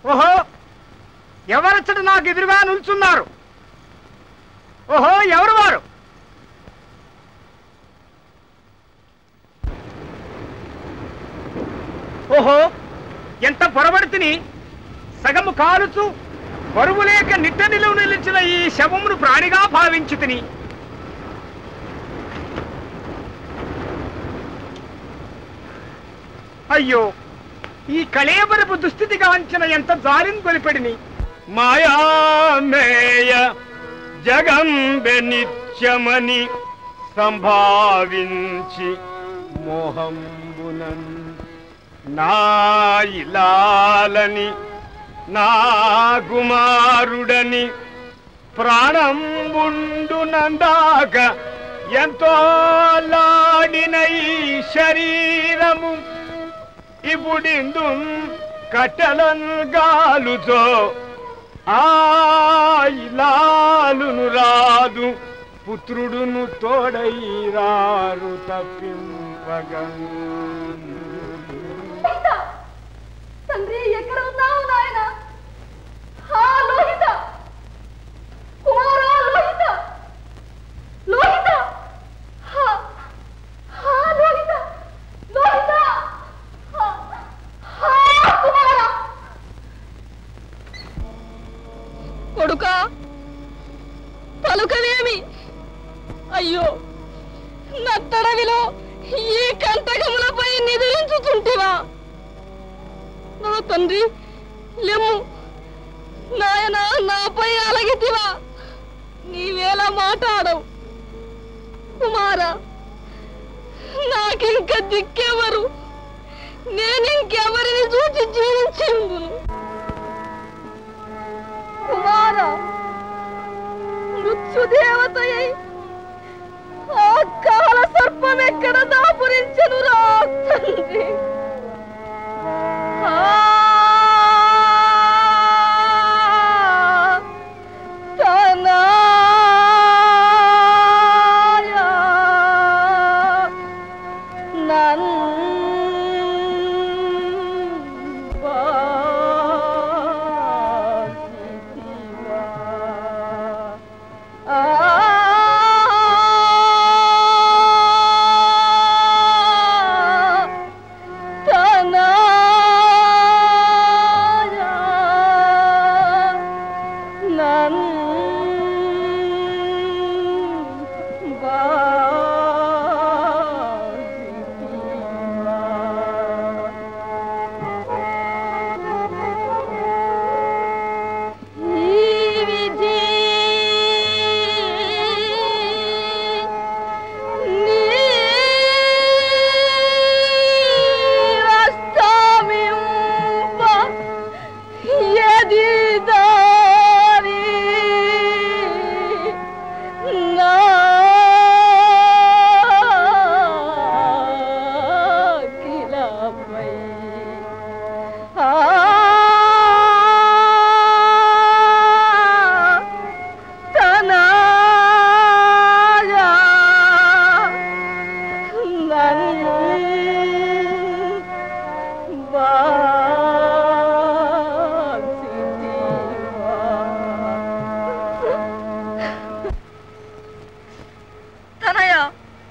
ఓహో ఎవరచ్చట నాకు ఎదురుగా నిల్చున్నారు ఓహో ఎవరు వారు ఓహో ఎంత పొరబడితిని సగము కాలుచు బరువు లేక నిట్ట నిలువు నిలిచిన ఈ శవమును ప్రాణిగా భావించి తిని అయ్యో ఈ కళేబరపు దుస్థితి గాంచిన ఎంత జాలిని కొలిపెడిని మాయామేయ జగంబె నిత్యమని సంభావించి మోహంబునన్ నా ఇలాలని నా కుమారుడని ప్రాణంబుండు నందాక ఎంతో లాడిన ఈ శరీరము ఇప్పుడిందు కట్టెలను గాలుతో ఆ ఇలాలును రాదు పుత్రుడును తోడైరారు తప్పింపగన్ లోహిత! తండ్రి ఎక్కడ ఉన్నావు నాయన హా లోహిత కుమారా లోహిత లోహిత హా హా లోహిత లోహిత హా హా కుమారా కొడుకా పలుకవేమి అయ్యో నత్తడవిలో ఈ కంటకములపై నిద్రించుచుంటివా నా తండ్రి లెమ్ము నాయన నాపై అలగితివా నీవేలా మాట్లాడవు కుమారా నాకింక దిక్కెవరు నేనింకెవరిని చూచి జీవించిందును కుమారా మృత్యుదేవతయై ఆ కాల సర్పం ఎక్కడ దాపురించను రా తండ్రి ఆ తనయా నన్ను ఈ విధి నీరస్తమింప యది దారి నాకిలపై ఆ తనయా నన్ను బాసితివా. తనయా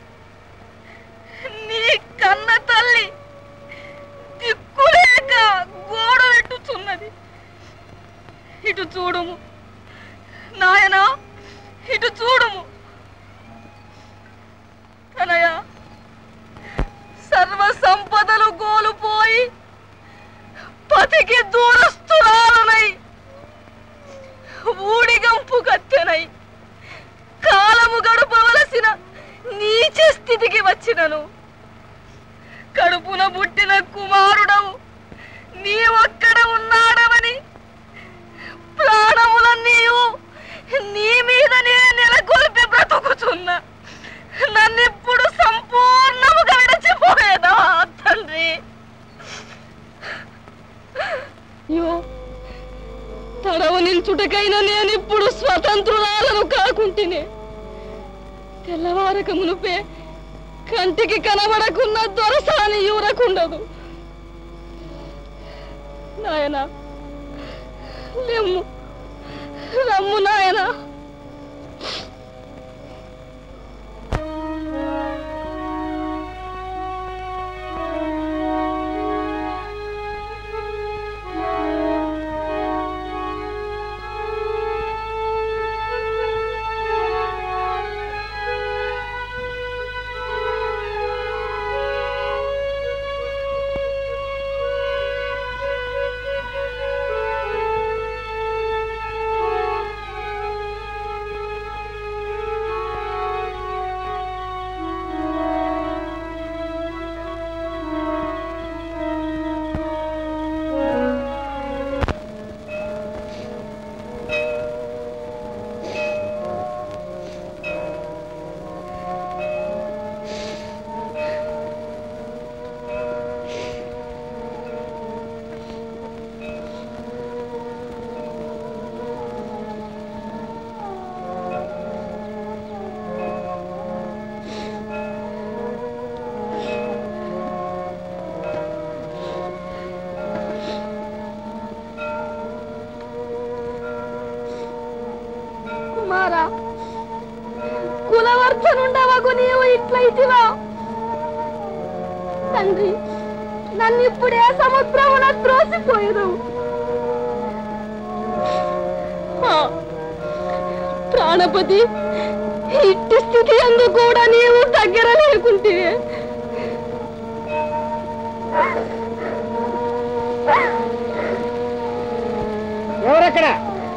నీ కన్న తల్లి దిక్కులేక గోడ పెట్టుచున్నది ఇటు చూడుము నాయనా ఇటు చూడుము కనయ సర్వ సంపదలు కోల్పోయి పతికి దూరస్తురాలనై ఊడిగంపు కత్తెనై కాలము గడపవలసిన నీచ స్థితికి వచ్చినను కడుపున పుట్టిన కుమారుడవు నీ ఒక్కడ ఉన్నాడవని ప్రాణములన్నీయు నీ మీదనే నెలకొల్పి బ్రతుకుతున్నా నన్నిప్పుడు సంపూర్ణముగా విడచిపోయేదా తండ్రి అయ్యో తడవు నిల్చుటకైనా నేనిప్పుడు స్వతంత్రురాలను కాకుంటేనే తెల్లవారక మునుపే కంటికి కనబడకున్న దొరసాని యూరకుండదు నాయనా లెమ్ము రమ్ము నాయనా కుమారా కులవర్చనుండవకు నీవు ఇట్లయితివా తండ్రి నన్ను ఇప్పుడే సముద్రమున త్రోసిపోయేదు ప్రాణపతి ఇట్టి స్థితి అందు కూడా నీవు దగ్గర లేకుంటే ఎవరక్కడ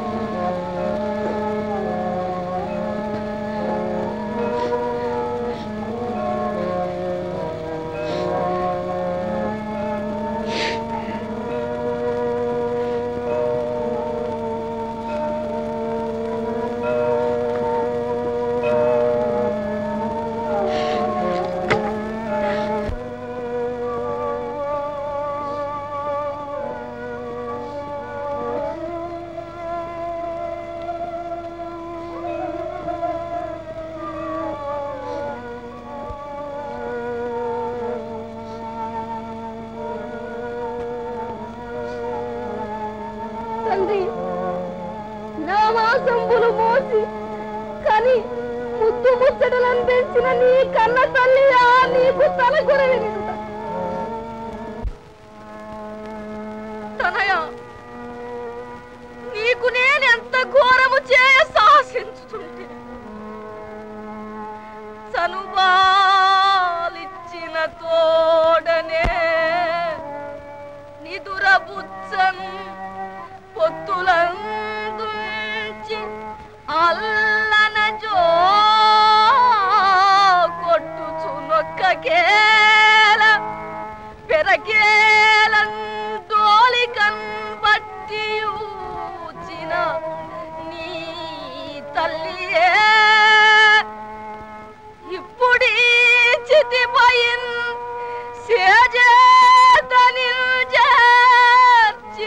తండ్రి నా మాసంబులు మోసి కని ముద్దు ముచ్చటలను పెంచిన నీ కన్న తల్లియా నీకు తల గురవినుట తనయ నీకు నేను ఎంత ఘోరము చేయ సాహసించుతుంటే చనుబాలిచ్చిన తోడనే నిదురబుచ్చన్ పొత్తులందుంచి అల్లన జో కొట్టుచు నొక్కకేల పెరకేలం తోలికన్ బట్టి ఊచిన నీ తల్లియే ఇప్పుడీ చితిపైన్ సేజేతని చేర్చి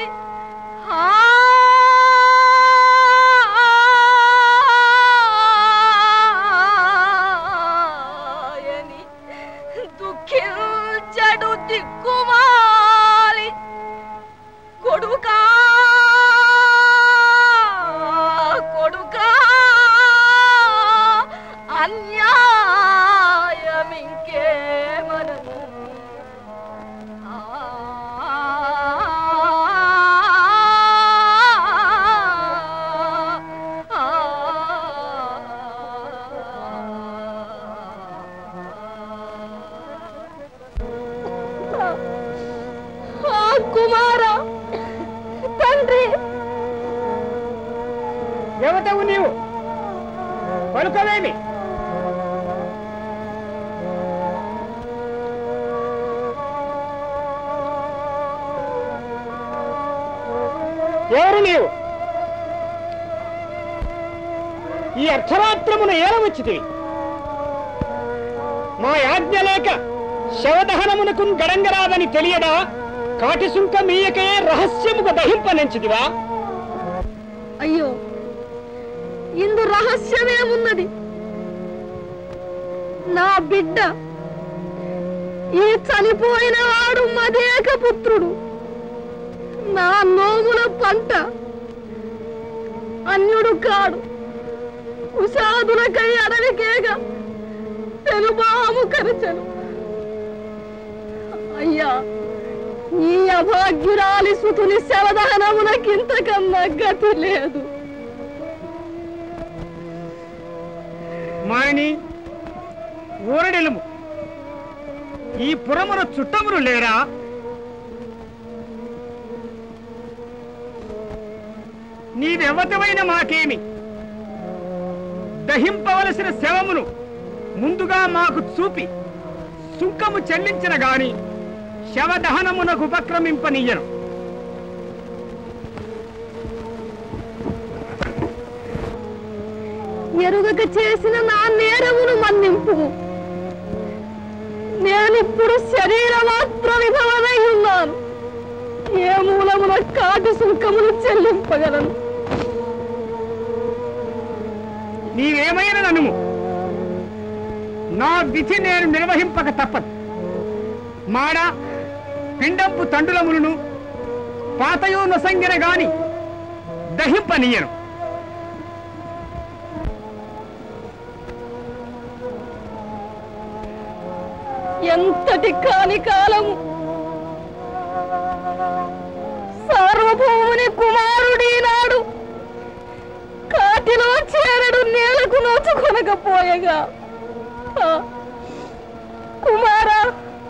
ఆయని దుఃఖించడు దిక్కుమాలి కొడుకా కొడుకా అన్యాయమింకేమనను కుమార తండ్రి దేవతవు నీవు పలుకవేమి ఎవరు నీవు ఈ అర్ధరాత్రమున ఏల వచ్చితివి మా యాజ్ఞ లేక శవదహనమునకు గడంగరాదని తెలియదా కాటి సుంక మీయకే రహస్యముగా దహింపనెంచితివా అయ్యో ఇందు రహస్యమేమున్నది నా బిడ్డ ఈ చనిపోయిన వాడు మదేక పుత్రుడు నా నోముల పంట అన్యుడు కాడు కుషాదులకై అడవికేగా పెనుబాము కరచను అయ్యా ఈ అభాగ్యురాలి సుతుని శవదహనమునకింతకన్నా గతి లేదు మాయని ఊరడెలుము ఈ పురమున చుట్టములు లేరా నీదెవతమైన మాకేమి దహింపవలసిన శవమును ముందుగా మాకు చూపి సుంకము చెల్లించిన గాని శవదహనమునకు ఉపక్రమింపనీయను ఎరుగక చేసిన నా నేరమును మన్నింపు నేనిప్పుడు శరీర మాత్ర విధవనై ఉన్నాను ఏ మూలమున కాటి సుంకమును చెల్లింపగలను నీవేమైనా నన్ను నా విధి నేను నిర్వహింపక తప్పదు మాడ పిండంపు తండులములను పాతయో నొసంగిన గాని దహింపనీయను ఎంతటి కాని కాలము సార్వభౌముని కుమారుడి నాడు కాటిలో చేరడు నేలకు నోచుకొనకపోయగా ఆ, కుమారా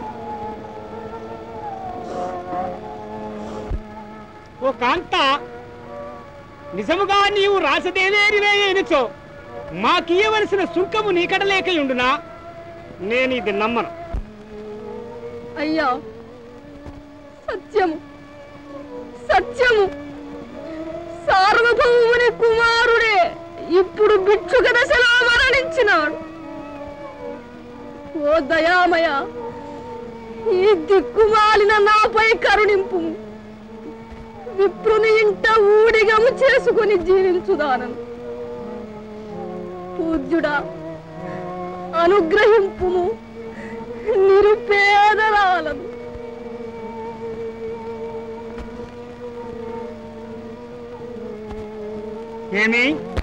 ఓ కాంత నిజముగా నీవు రాసదేవేరివేయనుచో మాకియ్యవలసిన సుంకము నీకడలేకయుండునా నేను ఇది నమ్మను అయ్యా సత్యము సత్యము సార్వభౌముని కుమారుడే ఇప్పుడు భిక్షుక దశలో మరణించినాడు ఓ దయామయ ఈ దిక్కుమాలిన నాపై కరుణింపు విప్రుని ఇంట ఊడిగము చేసుకుని జీవించుదానను పూజ్యుడా అనుగ్రహింపుము నిరుపేదరాలను ఏమి